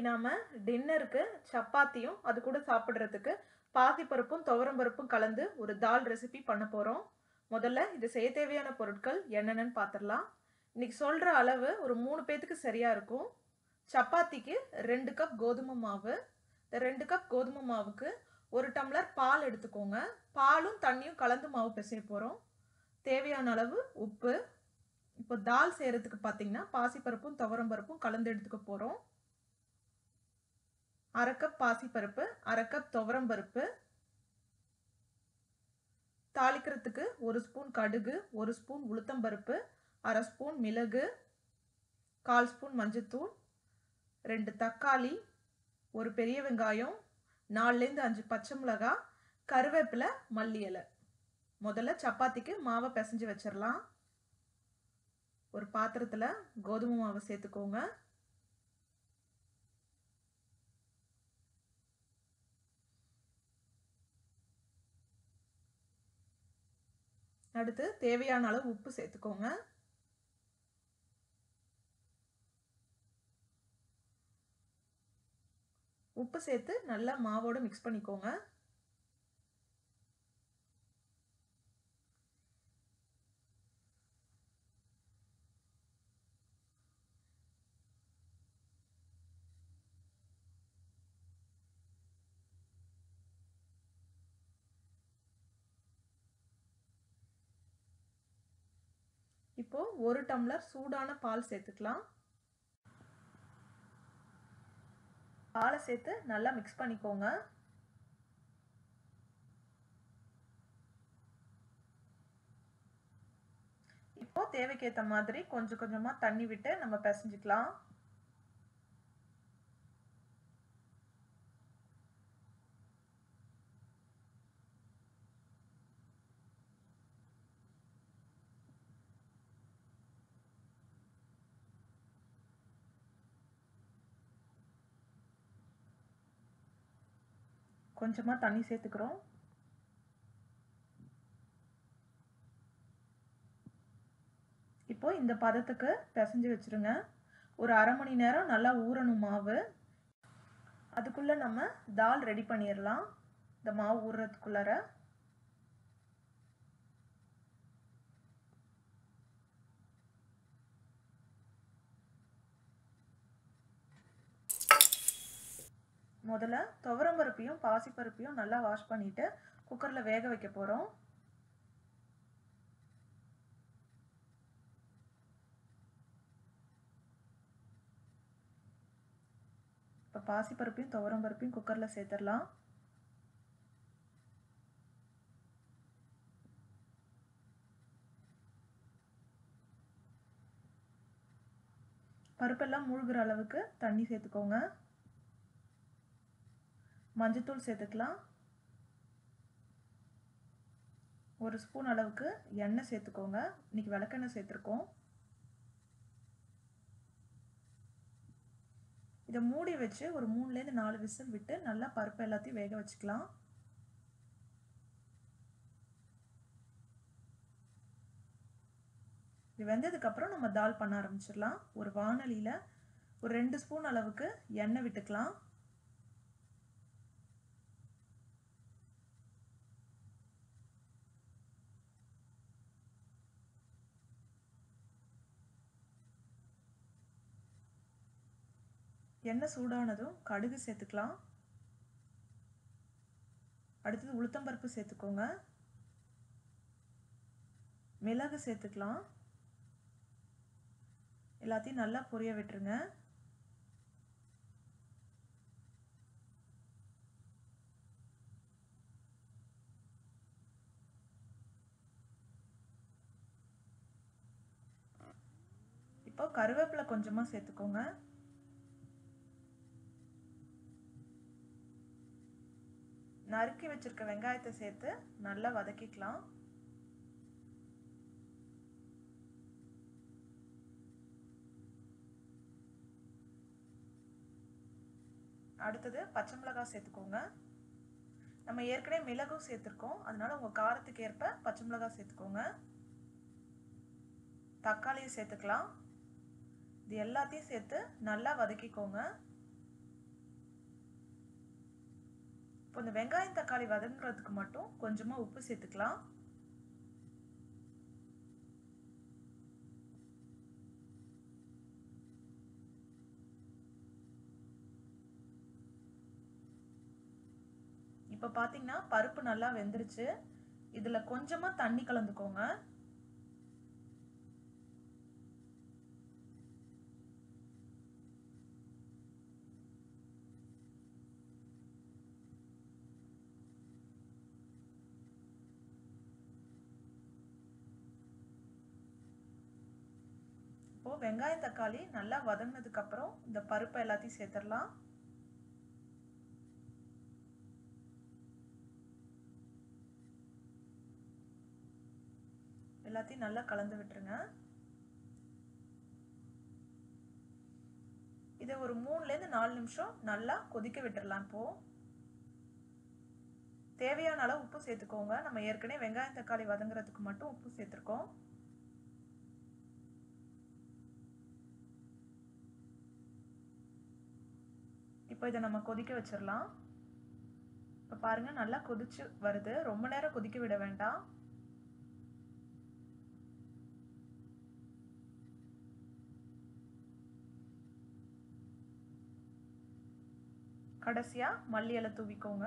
நாம டின்னருக்கு சப்பாத்தியும் அது கூட சாப்பிட்றதுக்கு பாசிப்பருப்பும் துவரம்பருப்பும் கலந்து ஒரு தால் ரெசிபி பண்ண போகிறோம் முதல்ல இது செய்ய தேவையான பொருட்கள் என்னென்னு பார்த்துடலாம் இன்னைக்கு சொல்கிற அளவு ஒரு மூணு பேத்துக்கு சரியாக இருக்கும் சப்பாத்திக்கு ரெண்டு கப் கோதுமை மாவு இந்த ரெண்டு கப் கோதுமை மாவுக்கு ஒரு டம்ளர் பால் எடுத்துக்கோங்க பாலும் தண்ணியும் கலந்து மாவு பிசைய போகிறோம் தேவையான அளவு உப்பு இப்போ தால் செய்கிறதுக்கு பார்த்தீங்கன்னா பாசிப்பருப்பும் துவரம்பருப்பும் கலந்து எடுத்துக்க போகிறோம் அரை கப் பாசிப்பருப்பு அரை கப் துவரம்பருப்பு தாளிக்கிறதுக்கு ஒரு ஸ்பூன் கடுகு ஒரு ஸ்பூன் உளுத்தம்பருப்பு அரை ஸ்பூன் மிளகு கால் ஸ்பூன் மஞ்சத்தூள் ரெண்டு தக்காளி ஒரு பெரிய வெங்காயம் நாலுலேருந்து அஞ்சு பச்சை மிளகா கருவேப்பிலை மல்லி இலை முதல்ல சப்பாத்திக்கு மாவை பிசைஞ்சு வச்சிடலாம் ஒரு பாத்திரத்தில் கோதுமை மாவை சேர்த்துக்கோங்க அடுத்து தேவையான அளவு உப்பு சேர்த்துக்கோங்க உப்பு சேர்த்து நல்லா மாவோட மிக்ஸ் பண்ணிக்கோங்க இப்போ ஒரு டம்ளர் சூடான பால் சேர்த்துக்கலாம் பாலை சேர்த்து நல்லா மிக்ஸ் பண்ணிக்கோங்க இப்போ தேவைக்கேற்ற மாதிரி கொஞ்சம் கொஞ்சமா தண்ணி விட்டு நம்ம பிசைஞ்சுக்கலாம் கொஞ்சமாக தண்ணி சேர்த்துக்கிறோம் இப்போ இந்த பதத்துக்கு பிசைஞ்சு வச்சுருங்க ஒரு அரை மணி நேரம் நல்லா ஊறணும் மாவு அதுக்குள்ளே நம்ம தால் ரெடி பண்ணிடலாம் இந்த மாவு ஊறுறதுக்குள்ளார முதல்ல துவரம்பருப்பையும் பாசிப்பருப்பையும் நல்லா வாஷ் பண்ணிட்டு குக்கரில் வேக வைக்க போகிறோம் இப்போ பாசிப்பருப்பையும் துவரம்பருப்பையும் குக்கரில் சேர்த்துடலாம் பருப்பெல்லாம் மூழ்கிற அளவுக்கு தண்ணி சேர்த்துக்கோங்க மஞ்சத்தூள் சேர்த்துக்கலாம் ஒரு ஸ்பூன் அளவுக்கு எண்ணெய் சேர்த்துக்கோங்க இன்னைக்கு விளக்கெண்ணெய் சேர்த்துருக்கோம் இதை மூடி வச்சு ஒரு மூணுலேருந்து நாலு விசில் விட்டு நல்லா பருப்பு எல்லாத்தையும் வேக வச்சுக்கலாம் இது வெந்ததுக்கப்புறம் நம்ம தால் பண்ண ஆரம்பிச்சிடலாம் ஒரு வானலியில் ஒரு ரெண்டு ஸ்பூன் அளவுக்கு எண்ணெய் விட்டுக்கலாம் எண்ணெய் சூடானதும் கடுகு சேர்த்துக்கலாம் அடுத்தது உளுத்தம்பருப்பு சேர்த்துக்கோங்க மிளகு சேர்த்துக்கலாம் எல்லாத்தையும் நல்லா பொரிய விட்டுருங்க இப்போ கருவேப்பிலை கொஞ்சமாக சேர்த்துக்கோங்க நறுக்கி வச்சிருக்க வெங்காயத்தை சேர்த்து நல்லா வதக்கிக்கலாம் அடுத்தது பச்சை மிளகாய் சேர்த்துக்கோங்க நம்ம ஏற்கனவே மிளகும் சேர்த்துருக்கோம் அதனால உங்கள் காரத்துக்கு ஏற்ப பச்சை மிளகாய் சேர்த்துக்கோங்க தக்காளியை சேர்த்துக்கலாம் இது எல்லாத்தையும் சேர்த்து நல்லா வதக்கிக்கோங்க இப்போ இந்த வெங்காயம் தக்காளி வதங்குறதுக்கு மட்டும் கொஞ்சமாக உப்பு சேர்த்துக்கலாம் இப்போ பார்த்தீங்கன்னா பருப்பு நல்லா வெந்துருச்சு இதில் கொஞ்சமாக தண்ணி கலந்துக்கோங்க இப்போ வெங்காயம் தக்காளி நல்லா வதங்கினதுக்கு அப்புறம் இந்த பருப்பை எல்லாத்தையும் சேர்த்துடலாம் எல்லாத்தையும் நல்லா கலந்து விட்டுருங்க இதை ஒரு மூணுலேருந்து நாலு நிமிஷம் நல்லா கொதிக்க விட்டுடலாம் இப்போ தேவையான அளவு உப்பு சேர்த்துக்கோங்க நம்ம ஏற்கனவே வெங்காயம் தக்காளி வதங்குறதுக்கு மட்டும் உப்பு சேர்த்துருக்கோம் இப்போ இதை நம்ம கொதிக்க வச்சிடலாம் இப்போ பாருங்க நல்லா கொதிச்சு வருது ரொம்ப நேரம் கொதிக்க விட வேண்டாம் கடைசியா மல்லி இலை தூவிக்கோங்க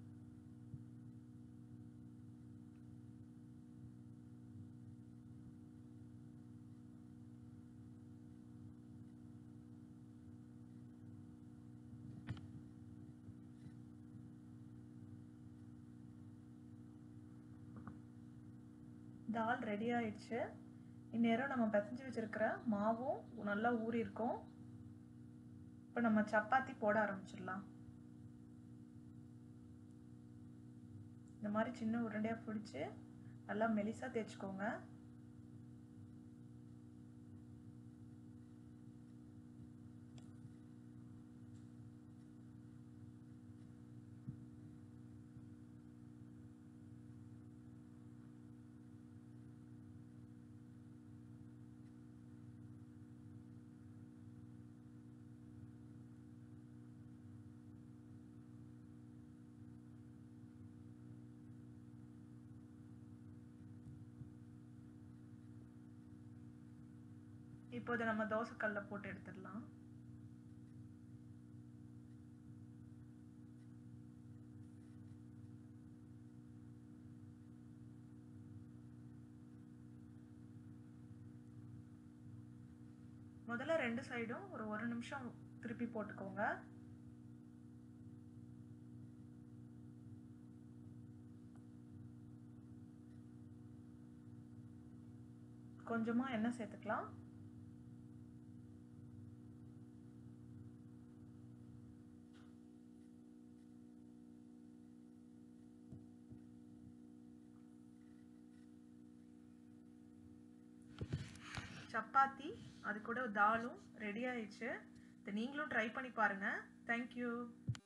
தால் ரெடி ஆயிடுச்சு இந்நேரம் நம்ம பிசைஞ்சு வச்சிருக்கிற மாவும் நல்லா ஊறி இருக்கும் இப்போ நம்ம சப்பாத்தி போட ஆரம்பிச்சிடலாம் இந்த மாதிரி சின்ன உருண்டையாக பிடிச்சி நல்லா மெலிசாக தேய்ச்சிக்கோங்க இப்போ இதை நம்ம தோசைக்கல்ல போட்டு எடுத்துடலாம் முதல்ல ரெண்டு சைடும் ஒரு ஒரு நிமிஷம் திருப்பி போட்டுக்கோங்க கொஞ்சமா எண்ணெய் சேர்த்துக்கலாம் சப்பாத்தி அது கூட தாலும் ரெடி ஆயிடுச்சு இதை நீங்களும் ட்ரை பண்ணி பாருங்கள் தேங்க்யூ